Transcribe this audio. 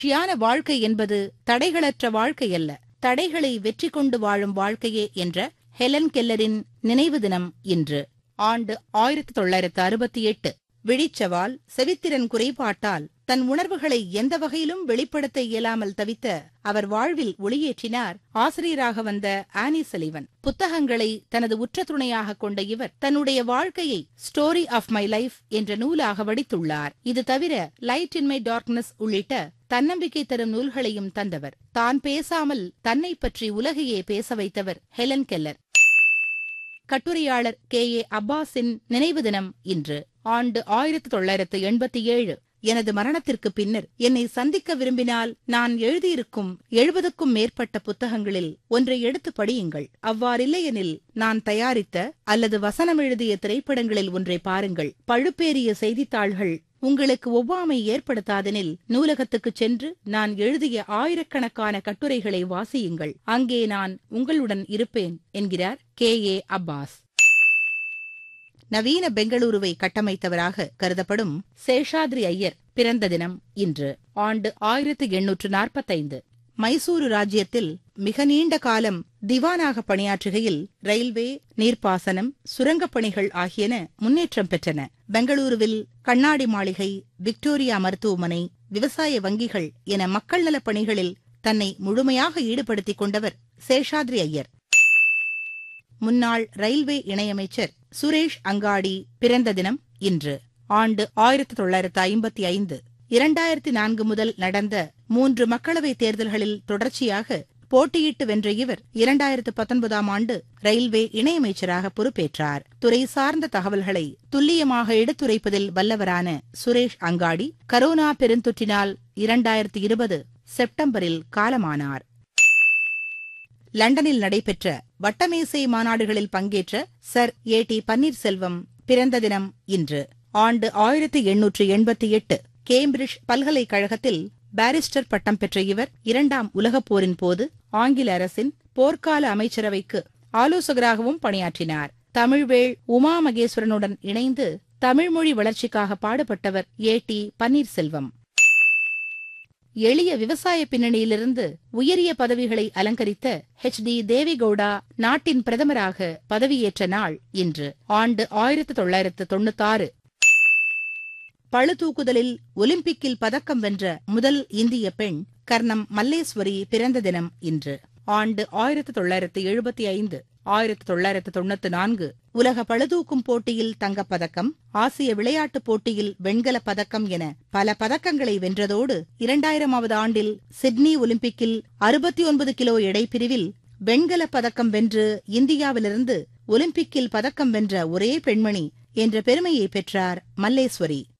மகிழ்ச்சியான வாழ்க்கை என்பது தடைகளற்ற வாழ்க்கை அல்ல தடைகளை வெற்றி கொண்டு வாழும் வாழ்க்கையே என்ற ஹெலன் கெல்லரின் நினைவு தினம் இன்று ஆண்டு ஆயிரத்தி தொள்ளாயிரத்து அறுபத்தி எட்டு விழிச்சவால் செவித்திறன் குறைபாட்டால் தன் உணர்வுகளை எந்த வகையிலும் வெளிப்படுத்த இயலாமல் தவித்த அவர் வாழ்வில் ஒளியேற்றினார் ஆசிரியராக வந்த ஆனி சலிவன் புத்தகங்களை தனது உற்ற துணையாக கொண்ட இவர் தன்னுடைய வாழ்க்கையை ஸ்டோரி ஆஃப் மை லைஃப் என்ற நூலாக வடித்துள்ளார் இது தவிர லைட் இன் மை டார்க்னஸ் உள்ளிட்ட தன்னம்பிக்கை தரும் நூல்களையும் தந்தவர் தான் பேசாமல் தன்னை பற்றி உலகையே பேச வைத்தவர் ஹெலன் கெல்லர் கட்டுரையாளர் கே ஏ அப்பாஸின் நினைவு தினம் இன்று ஆண்டு ஆயிரத்தி தொள்ளாயிரத்து எண்பத்தி ஏழு எனது மரணத்திற்கு பின்னர் என்னை சந்திக்க விரும்பினால் நான் எழுதியிருக்கும் எழுபதுக்கும் மேற்பட்ட புத்தகங்களில் ஒன்றை எடுத்து படியுங்கள் அவ்வாறில்லையெனில் நான் தயாரித்த அல்லது வசனம் எழுதிய திரைப்படங்களில் ஒன்றை பாருங்கள் பழுப்பேறிய செய்தித்தாள்கள் உங்களுக்கு ஒவ்வாமை ஏற்படுத்தாதெனில் நூலகத்துக்குச் சென்று நான் எழுதிய ஆயிரக்கணக்கான கட்டுரைகளை வாசியுங்கள் அங்கே நான் உங்களுடன் இருப்பேன் என்கிறார் கே ஏ அப்பாஸ் நவீன பெங்களூருவை கட்டமைத்தவராக கருதப்படும் சேஷாத்ரி ஐயர் பிறந்த தினம் இன்று ஆண்டு ஆயிரத்து எண்ணூற்று நாற்பத்தைந்து மைசூரு ராஜ்யத்தில் மிக நீண்ட காலம் திவானாக பணியாற்றுகையில் ரயில்வே நீர்ப்பாசனம் சுரங்கப் பணிகள் ஆகியன முன்னேற்றம் பெற்றன பெங்களூருவில் கண்ணாடி மாளிகை விக்டோரியா மருத்துவமனை விவசாய வங்கிகள் என மக்கள் நலப் பணிகளில் தன்னை முழுமையாக ஈடுபடுத்திக் கொண்டவர் சேஷாத்ரி ஐயர் முன்னாள் ரயில்வே இணையமைச்சர் சுரேஷ் அங்காடி பிறந்த தினம் இன்று ஆண்டு ஆயிரத்தி தொள்ளாயிரத்து ஐம்பத்தி ஐந்து இரண்டாயிரத்தி நான்கு முதல் நடந்த மூன்று மக்களவைத் தேர்தல்களில் தொடர்ச்சியாக போட்டியிட்டு வென்ற இவர் இரண்டாயிரத்து பத்தொன்பதாம் ஆண்டு ரயில்வே இணையமைச்சராக பொறுப்பேற்றார் துறை சார்ந்த தகவல்களை துல்லியமாக எடுத்துரைப்பதில் வல்லவரான சுரேஷ் அங்காடி கரோனா பெருந்தொற்றினால் இரண்டாயிரத்து இருபது செப்டம்பரில் காலமானார் லண்டனில் நடைபெற்ற வட்டமேசை மாநாடுகளில் பங்கேற்ற சர் ஏ டி பன்னீர்செல்வம் பிறந்த தினம் இன்று ஆண்டு ஆயிரத்தி எண்ணூற்று எண்பத்தி எட்டு கேம்பிரிட்ஜ் பல்கலைக்கழகத்தில் பாரிஸ்டர் பட்டம் பெற்ற இவர் இரண்டாம் உலகப் போரின் போது ஆங்கில அரசின் போர்க்கால அமைச்சரவைக்கு ஆலோசகராகவும் பணியாற்றினார் தமிழ்வேள் உமா மகேஸ்வரனுடன் இணைந்து தமிழ்மொழி வளர்ச்சிக்காக பாடுபட்டவர் ஏ டி பன்னீர்செல்வம் எளிய விவசாய பின்னணியிலிருந்து உயரிய பதவிகளை அலங்கரித்த ஹெச் டி தேவிகவுடா நாட்டின் பிரதமராக பதவியேற்ற நாள் இன்று ஆண்டு ஆயிரத்து தொள்ளாயிரத்து தொண்ணூத்தாறு பளுதூக்குதலில் ஒலிம்பிக்கில் பதக்கம் வென்ற முதல் இந்திய பெண் கர்ணம் மல்லேஸ்வரி பிறந்த தினம் இன்று ஆண்டு ஆயிரத்து தொள்ளாயிரத்து எழுபத்தி ஐந்து ஆயிரத்து தொள்ளாயிரத்து தொண்ணூத்தி நான்கு உலக பளுதூக்கும் போட்டியில் தங்கப்பதக்கம் ஆசிய விளையாட்டுப் போட்டியில் வெண்கலப் பதக்கம் என பல பதக்கங்களை வென்றதோடு இரண்டாயிரமாவது ஆண்டில் சிட்னி ஒலிம்பிக்கில் அறுபத்தி ஒன்பது கிலோ எடைப்பிரிவில் வெண்கலப் பதக்கம் வென்று இந்தியாவிலிருந்து ஒலிம்பிக்கில் பதக்கம் வென்ற ஒரே பெண்மணி என்ற பெருமையை பெற்றார் மல்லேஸ்வரி